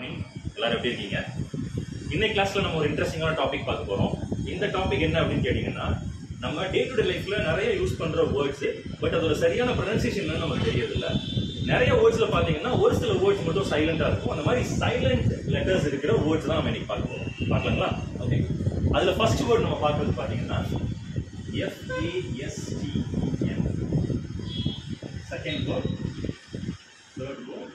Morning எல்லாரும் எப்படி இருக்கீங்க இன்னைக்கு கிளாஸ்ல நம்ம ஒரு இன்ட்ரெஸ்டிங்கான டாபிக் பார்க்க போறோம் இந்த டாபிக் என்ன அப்படின்னு கேட்டீங்கன்னா நம்ம டே டு டே லைஃப்ல நிறைய யூஸ் பண்ற வேர்ட்ஸ் பட் அதோட சரியான ப்ரொனன்சியேஷன் நமக்கு தெரியறதில்ல நிறைய வேர்ட்ஸ்ல பாத்தீங்கன்னா ஒரு சில வேர்ட்ஸ் மட்டும் சைலண்டா இருக்கும் அந்த மாதிரி சைலண்ட் லெட்டர்ஸ் இருக்கிற வேர்ட்ஸ் தான் நம்ம இன்னைக்கு பார்க்க போறோம் பார்க்கலாங்களா ஓகே அதுல ஃபர்ஸ்ட் வேர்ட் நம்ம பார்க்கறது பாத்தீங்கன்னா F A S T N second word third word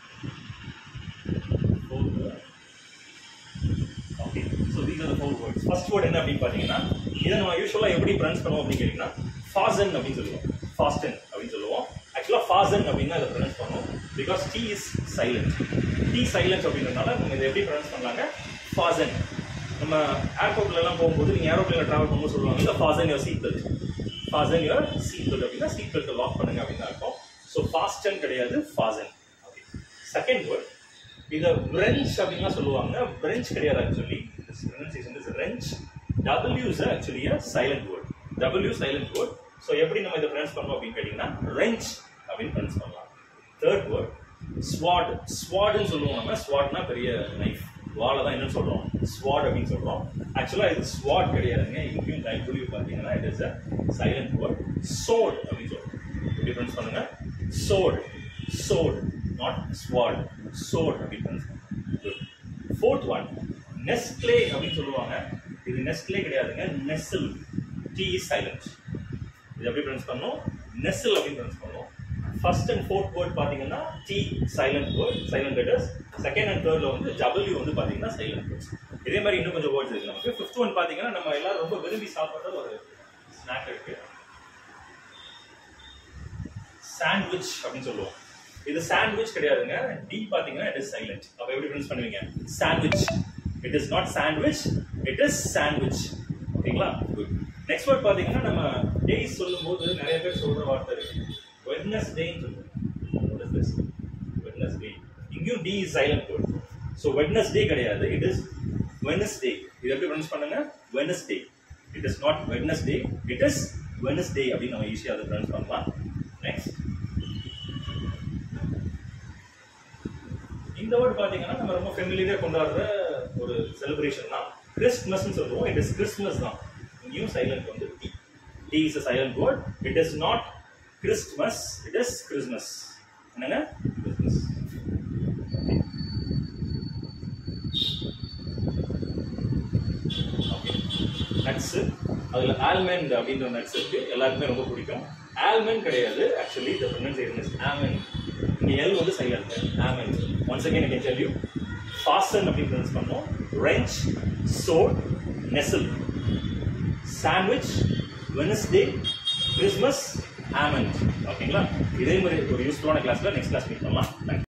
fourth word okay so these are four words first word என்ன அப்படின்னு பார்த்தீங்கன்னா இதை நம்ம யூஸ்வலாக எப்படி ப்ரொனவுன்ஸ் பண்ணுவோம் அப்படின்னு கேட்டிங்கன்னா ஃபாசன் அப்படின்னு சொல்லுவோம் ஃபாஸ்டன் அப்படின்னு சொல்லுவோம் ஆக்சுவலாக ஃபாசன் அப்படின்னு தான் இதை ப்ரொனவுன்ஸ் பண்ணுவோம் because T is silent T silent அப்படின்றதுனால நம்ம இதை எப்படி ப்ரொனவுன்ஸ் பண்ணலாங்க ஃபாசன் நம்ம ஏர்போர்ட்ல எல்லாம் போகும்போது நீங்கள் ஏரோப்ளேனில் ட்ராவல் பண்ணும்போது சொல்லுவாங்க இல்லை fasten your seat belt fasten your seat belt அப்படின்னா சீட் பெல்ட்டை லாக் பண்ணுங்க அப்படின்னு தான் இருக்கும் ஸோ ஃபாஸ்டன் கிடையாது ஃபாசன் ஓகே செகண்ட் வேர்ட் இதை பிரெஞ்ச் அப்படின்லாம் சொல்லுவாங்க பிரெஞ்ச் கிடையாது actually pronunciation is wrench W is actually a silent word W silent word so எப்படி நம்ம இதை ப்ரொனன்ஸ் பண்ணோம் அப்படின்னு கேட்டிங்கன்னா ரெஞ்ச் அப்படின்னு ப்ரொனன்ஸ் பண்ணலாம் தேர்ட் வேர்ட் ஸ்வாட் ஸ்வாட்னு சொல்லுவோம் நம்ம ஸ்வாட்னா பெரிய நைஃப் வாழை தான் என்னன்னு சொல்றோம் ஸ்வாட் அப்படின்னு சொல்றோம் ஆக்சுவலா இது ஸ்வாட் கிடையாதுங்க இங்கேயும் டைப்லயும் பார்த்தீங்கன்னா it is a silent word sword அப்படின்னு சொல்றோம் எப்படி ப்ரொனன்ஸ் பண்ணுங்க சோட் சோட் நாட் ஸ்வாட் சோட் அப்படின்னு ப்ரொனன்ஸ் பண்ணுங்க ஃபோர்த் ஒன் நெஸ்ட்லே அப்படின்னு சொல்லுவாங்க இது நெஸ்ட்லே கிடையாதுங்க நெஸ்ல் டி இஸ் சைலண்ட் இது எப்படி ப்ரொனன்ஸ் பண்ணோம் நெஸ்ல் அப்படின்னு ப்ரொனன்ஸ் பண்ணோம் ஃபர்ஸ்ட் அண்ட் ஃபோர்த் வேர்ட் பார்த்தீங்கன்னா T silent word silent letters second and தேர்ட்ல வந்து டபிள்யூ வந்து பார்த்தீங்கன்னா சைலண்ட் வேர்ட்ஸ் இதே மாதிரி இன்னும் கொஞ்சம் வேர்ட்ஸ் இருக்கு நமக்கு ஃபிஃப்த் ஒன் பார்த்தீங்கன்னா நம்ம எல்லாரும் ரொம்ப விரும்பி சாப்பிட்ற ஒரு ஸ்நாக் இருக்கு சாண்ட்விச் அப்படின்னு சொல்லுவோம் இது சாண்ட்விச் கிடையாதுங்க டி பார்த்தீங்கன்னா இட் இஸ் சைலண்ட் அப்போ எப்படி ப்ரொனன்ஸ் பண்ணுவீங்க sandwich it is not sandwich it is sandwich ஓகேங்களா குட் நெக்ஸ்ட் வேர்ட் பார்த்தீங்கன்னா நம்ம டேஸ் சொல்லும்போது நிறைய பேர் சொல்ற வார்த்தை இருக்கு வெட்னஸ்டேன்னு சொல்லுவோம் What is this? Wednesday. இங்கேயும் D is silent word so Wednesday கிடையாது இட் இஸ் வெனஸ்டே இது எப்படி ப்ரொனன்ஸ் பண்ணுங்க Wednesday it is not Wednesday it is Wednesday அப்படின்னு நம்ம ஈஸியாக அதை ப்ரொனன்ஸ் பண்ணலாம் நெக்ஸ்ட் இந்த வேர்ட் பாத்தீங்கன்னா நம்ம ரொம்ப ஃபெமிலியரா கொண்டாடுற ஒரு செலிப்ரேஷன் தான் கிறிஸ்மஸ்னு சொல்லுவோம் இட் இஸ் கிறிஸ்மஸ் தான் நியூ சைலண்ட் வந்து T T is a silent word it is not Christmas it is Christmas என்னங்க கிறிஸ்மஸ் நட்ஸ் அதுல ஆல்மண்ட் அப்படின்ற நட்ஸ் இருக்கு எல்லாருக்குமே ரொம்ப பிடிக்கும் ஆல்மண்ட் கிடையாது actually the pronunciation is almond இங்க எல் வந்து silent almond once again I tell you fasten அப்படின்னு ப்ரொனன்ஸ் பண்ணோம் wrench sword nestle sandwich Wednesday Christmas almond ஓகேங்களா இதே மாதிரி ஒரு யூஸ்ஃபுல்லான கிளாஸ்ல நெக்ஸ்ட் கிளாஸ் மீட் பண்ணலாம் தேங்க்யூ